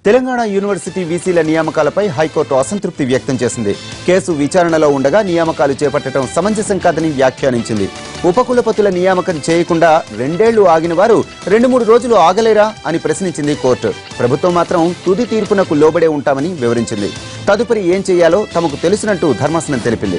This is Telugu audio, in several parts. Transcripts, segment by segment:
తెలంగాణ యూనివర్సిటీ వీసీల నియామకాలపై హైకోర్టు అసంతృప్తి వ్యక్తం చేసింది కేసు విచారణలో ఉండగా నియామకాలు చేపట్టడం సమంజసం కాదని వ్యాఖ్యానించింది ఉపకులపతుల నియామకం చేయకుండా రెండేళ్లు ఆగిన వారు రెండు మూడు రోజులు ఆగలేరా అని ప్రశ్నించింది కోర్టు ప్రభుత్వం మాత్రం తుది తీర్పునకు లోబడే ఉంటామని వివరించింది తదుపరి ఏం చేయాలో తమకు తెలుసునంటూ ధర్మాసనం తెలిపింది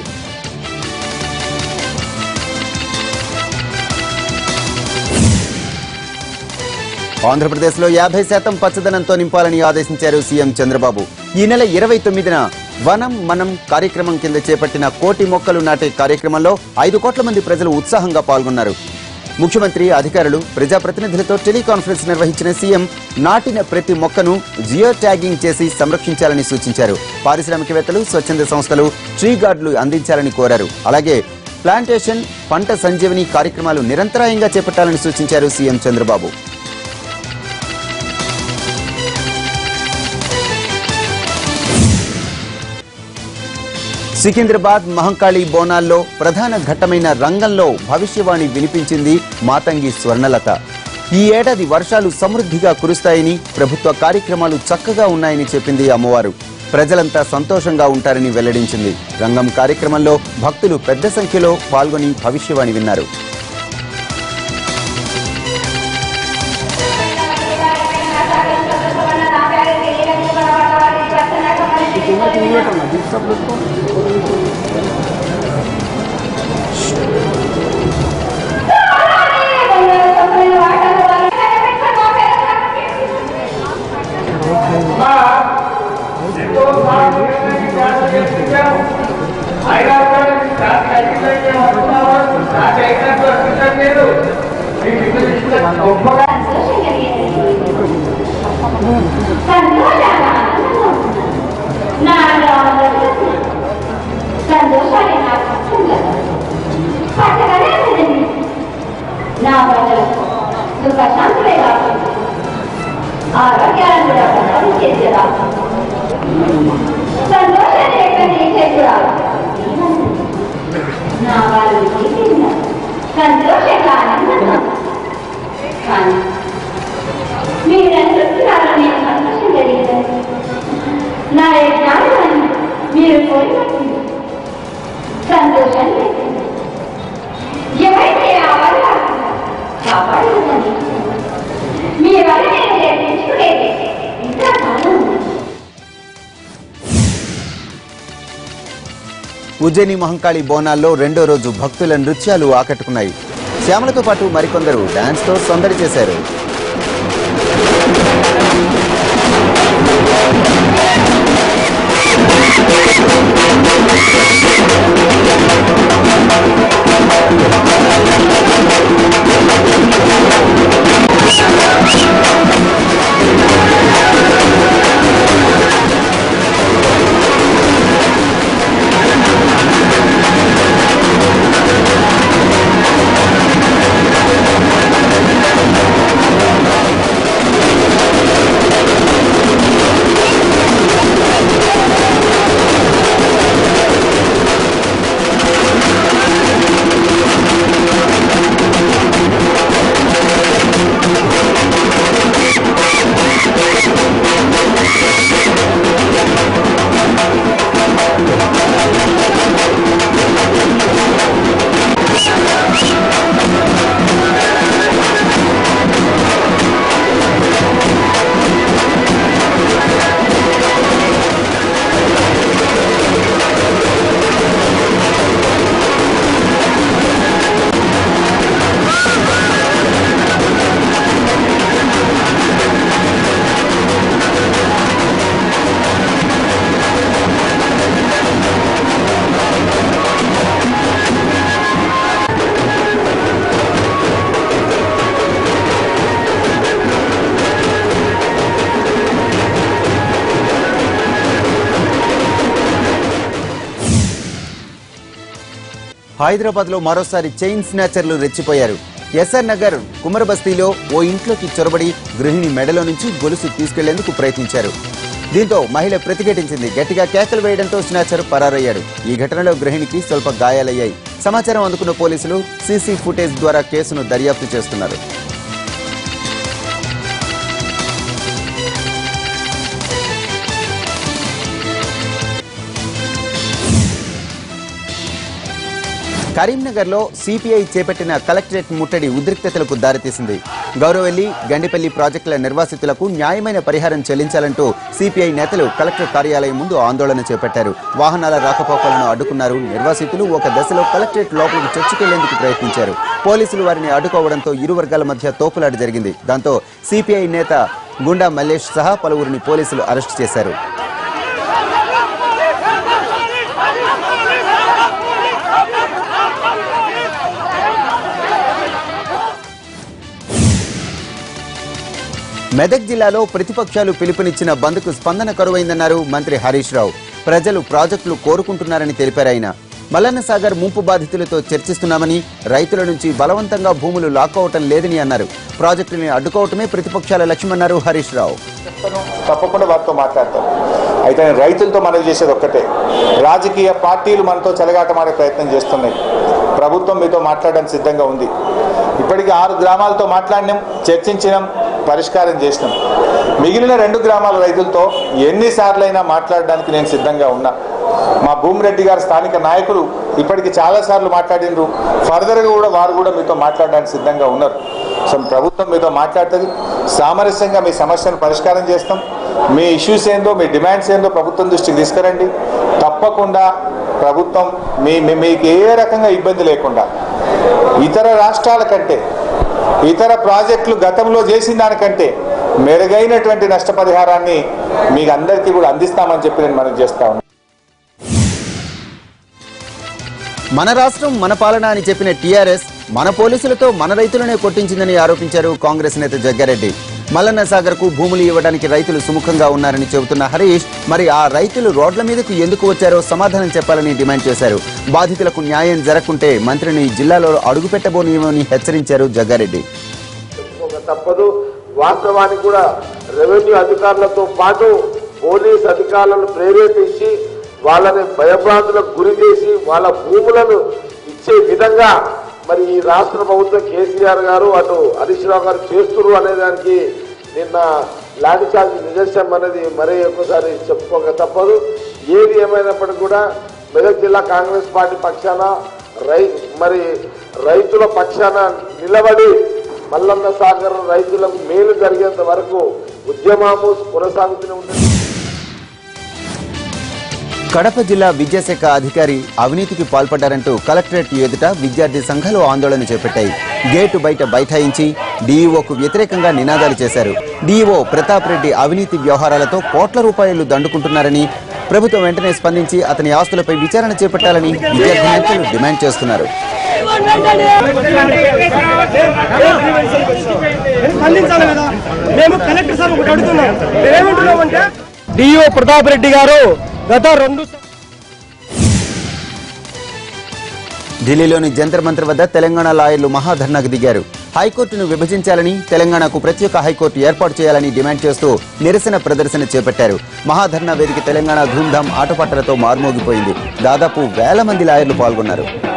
ఆంధ్రప్రదేశ్లో యాభై శాతం పచ్చదనంతో నింపాలని ఆదేశించారు సీఎం చంద్రబాబు ఈ నెల ఇరవై తొమ్మిదిన వనం మనం కార్యక్రమం కింద చేపట్టిన కోటి మొక్కలు నాటే కార్యక్రమంలో ఐదు కోట్ల మంది ప్రజలు ఉత్సాహంగా పాల్గొన్నారు ముఖ్యమంత్రి అధికారులు ప్రజాప్రతినిధులతో టెలికాన్ఫరెన్స్ నిర్వహించిన సీఎం నాటిన ప్రతి మొక్కను జియో ట్యాగింగ్ చేసి సంరక్షించాలని సూచించారు పారిశ్రామికవేత్తలు స్వచ్ఛంద సంస్థలు ట్రీ గార్డులు అందించాలని కోరారు అలాగే ప్లాంటేషన్ పంట సంజీవని కార్యక్రమాలు నిరంతరాయంగా చేపట్టాలని సూచించారు సీఎం చంద్రబాబు సికింద్రాబాద్ మహంకాళి బోనాల్లో ప్రధాన ఘట్టమైన రంగంలో భవిష్యవాణి వినిపించింది మాతంగి స్వర్ణలత ఈ ఏడాది వర్షాలు సమృద్ధిగా కురుస్తాయని ప్రభుత్వ కార్యక్రమాలు చక్కగా ఉన్నాయని చెప్పింది అమ్మవారు ప్రజలంతా సంతోషంగా ఉంటారని వెల్లడించింది రంగం కార్యక్రమంలో భక్తులు పెద్ద సంఖ్యలో పాల్గొని భవిష్యవాణి విన్నారు సంతోషాన్ని నాకు కష్టం కదా పచ్చగానే లేదండి నా ప్రజలకు సుఖశాంతులే కాకుండా ఆరోగ్యాలను కూడా ప్రసాదించేదిరా సంతోషాన్ని ఎక్కడ చేసేదిరా నా వాళ్ళు జీవించిన సంతోషంగా ఆనందంగా కానీ మీరంటున్నారో నేను సంతోషం కలిగిందని నా యజ్ఞానాన్ని మీరు కోరినట్టుంది సంతోషం లేకుండా ఎవరైతే ఆ వల్ల కాపాడుతుందని మీ వల్ల నేను నిర్మించుకునేది ఇంకా కాలం ఉంది ఉజ్జయిని మహంకాళి బోనాల్లో రెండో రోజు భక్తుల నృత్యాలు ఆకట్టుకున్నాయి శ్యామలతో పాటు మరికొందరు డాన్స్తో సందడి చేశారు హైదరాబాద్ లో మరోసారి చైన్ స్నాచర్లు రెచ్చిపోయారు ఎస్ఆర్ నగర్ కుమరబస్తీలో ఓ ఇంట్లోకి చొరబడి గృహిణి మెడలో నుంచి గొలుసు తీసుకెళ్లేందుకు ప్రయత్నించారు దీంతో మహిళ ప్రతిఘటించింది గట్టిగా కేకలు వేయడంతో స్నాచర్ పరారయ్యాడు ఈ ఘటనలో గృహిణికి స్వల్ప గాయాలయ్యాయి సమాచారం అందుకున్న పోలీసులు సీసీ ఫుటేజ్ ద్వారా కేసును దర్యాప్తు చేస్తున్నారు కరీంనగర్లో సిపిఐ చేపట్టిన కలెక్టరేట్ ముట్టడి ఉద్రిక్తతలకు దారితీసింది గౌరవెల్లి గండిపల్లి ప్రాజెక్టుల నిర్వాసితులకు న్యాయమైన పరిహారం చెల్లించాలంటూ సిపిఐ నేతలు కలెక్టర్ కార్యాలయం ముందు ఆందోళన చేపట్టారు వాహనాల రాకపోకలను అడ్డుకున్నారు నిర్వాసితులు ఒక దశలో కలెక్టరేట్ లోపలికి చొచ్చుకెళ్లేందుకు ప్రయత్నించారు పోలీసులు వారిని అడ్డుకోవడంతో ఇరు వర్గాల మధ్య తోపులాట జరిగింది దాంతో సిపిఐ నేత గుండా మల్లేష్ సహా పలువురిని పోలీసులు అరెస్టు చేశారు మెదక్ జిల్లాలో ప్రతిపక్షాలు పిలుపునిచ్చిన బంద్కు స్పందన కరువైందన్నారు మంత్రి హరీష్ రావు ప్రజలు ప్రాజెక్టులు కోరుకుంటున్నారని తెలిపారు ఆయన మల్లన్న సాగర్ ముంపు బాధితులతో చర్చిస్తున్నామని రైతుల నుంచి బలవంతంగా భూములు లాక్కోవటం లేదని అన్నారు ప్రాజెక్టుని అడ్డుకోవటమే ప్రతిపక్షాల లక్ష్యమన్నారు హరీష్ రావు చెప్తాను తప్పకుండా వారితో మాట్లాడతాను అయితే నేను రైతులతో మనవి చేసేది ఒక్కటే రాజకీయ పార్టీలు మనతో చెలగాటమాడే ప్రయత్నం చేస్తున్నాయి ప్రభుత్వం మీతో మాట్లాడడానికి సిద్ధంగా ఉంది ఇప్పటికి ఆరు గ్రామాలతో మాట్లాడినాం చర్చించినాం పరిష్కారం చేసినాం మిగిలిన రెండు గ్రామాల రైతులతో ఎన్నిసార్లైనా మాట్లాడడానికి నేను సిద్ధంగా ఉన్నా మా భూమిరెడ్డి గారు స్థానిక నాయకులు ఇప్పటికి చాలాసార్లు మాట్లాడినరు ఫర్దర్గా కూడా వారు కూడా మీతో మాట్లాడడానికి సిద్ధంగా ఉన్నారు సో ప్రభుత్వం మీతో మాట్లాడుతుంది సామరస్యంగా మీ సమస్యను పరిష్కారం చేస్తాం మీ ఇష్యూస్ ఏందో మీ డిమాండ్స్ ఏందో ప్రభుత్వం దృష్టికి తీసుకురండి తప్పకుండా ప్రభుత్వం మీ మీ- మీకు ఏ రకంగా ఇబ్బంది లేకుండా ఇతర రాష్ట్రాల కంటే ఇతర ప్రాజెక్టులు గతంలో చేసిన దానికంటే మెరుగైనటువంటి నష్టపరిహారాన్ని మీకు అందరికీ కూడా అందిస్తామని చెప్పి నేను మనం చేస్తా ఉన్నాను మన రాష్ట్రం మన పాలన అని చెప్పిన టీఆర్ఎస్ మన పోలీసులతో మన రైతులనే కొట్టించిందని ఆరోపించారు కాంగ్రెస్ నేత జగ్గారెడ్డి మల్లన్న సాగర్ కు భూములు ఇవ్వడానికి రైతులు సుముఖంగా ఉన్నారని చెబుతున్న హరీష్ మరి ఆ రైతులు రోడ్ల మీదకు ఎందుకు వచ్చారో సమాధానం చెప్పాలని డిమాండ్ చేశారు బాధితులకు న్యాయం జరగకుంటే మంత్రిని జిల్లాలో అడుగుపెట్టబోనియమని హెచ్చరించారు జగ్గారెడ్డి ఒక తప్పదు వాస్తవానికి కూడా రెవెన్యూ అధికారులతో పాటు పోలీస్ అధికారులను ప్రేరేపించి వాళ్ళని భయభ్రాంతులకు గురి చేసి వాళ్ళ భూములను ఇచ్చే విధంగా మరి ఈ రాష్ట్ర ప్రభుత్వం కేసీఆర్ గారు అటు హరీష్ రావు గారు చేస్తున్నారు అనే దానికి నిన్న లాఠీ చార్జ్ నిదర్శనం అనేది మరీ ఒకసారి చెప్పుకోక తప్పదు ఏది ఏమైనప్పటికీ కూడా మెదక్ జిల్లా కాంగ్రెస్ పార్టీ పక్షాన రై మరి రైతుల పక్షాన నిలబడి మల్లన్న సాగర్ రైతులకు మేలు జరిగేంత వరకు ఉద్యమము కొనసాగుతూనే ఉంటుంది కడప జిల్లా విద్యాశాఖ అధికారి అవినీతికి పాల్పడ్డారంటూ కలెక్టరేట్ ఎదుట విద్యార్థి సంఘాలు ఆందోళన చేపట్టాయి గేటు బయట బైఠాయించి డీఈఓకు వ్యతిరేకంగా నినాదాలు చేశారు డీఈఓ ప్రతాప్ రెడ్డి అవినీతి వ్యవహారాలతో కోట్ల రూపాయలు దండుకుంటున్నారని ప్రభుత్వం వెంటనే స్పందించి అతని ఆస్తులపై విచారణ చేపట్టాలని విద్యార్థి నేతలు డిమాండ్ చేస్తున్నారు స్పందించాలి కదా మేము కలెక్టర్ సార్ ఒకటి అడుగుతున్నాం ఏమంటున్నామంటే డిఓ ప్రతాప్ రెడ్డి గారు గత రెండు స- ఢిల్లీలోని జంతర్ మంతర్ వద్ద తెలంగాణ లాయర్లు మహాధర్నాకు దిగారు హైకోర్టును విభజించాలని తెలంగాణకు ప్రత్యేక హైకోర్టు ఏర్పాటు చేయాలని డిమాండ్ చేస్తూ నిరసన ప్రదర్శన చేపట్టారు మహాధర్నా వేదిక తెలంగాణ ధూమ్ధాం ఆటపాటలతో మార్మోగిపోయింది దాదాపు వేల మంది లాయర్లు పాల్గొన్నారు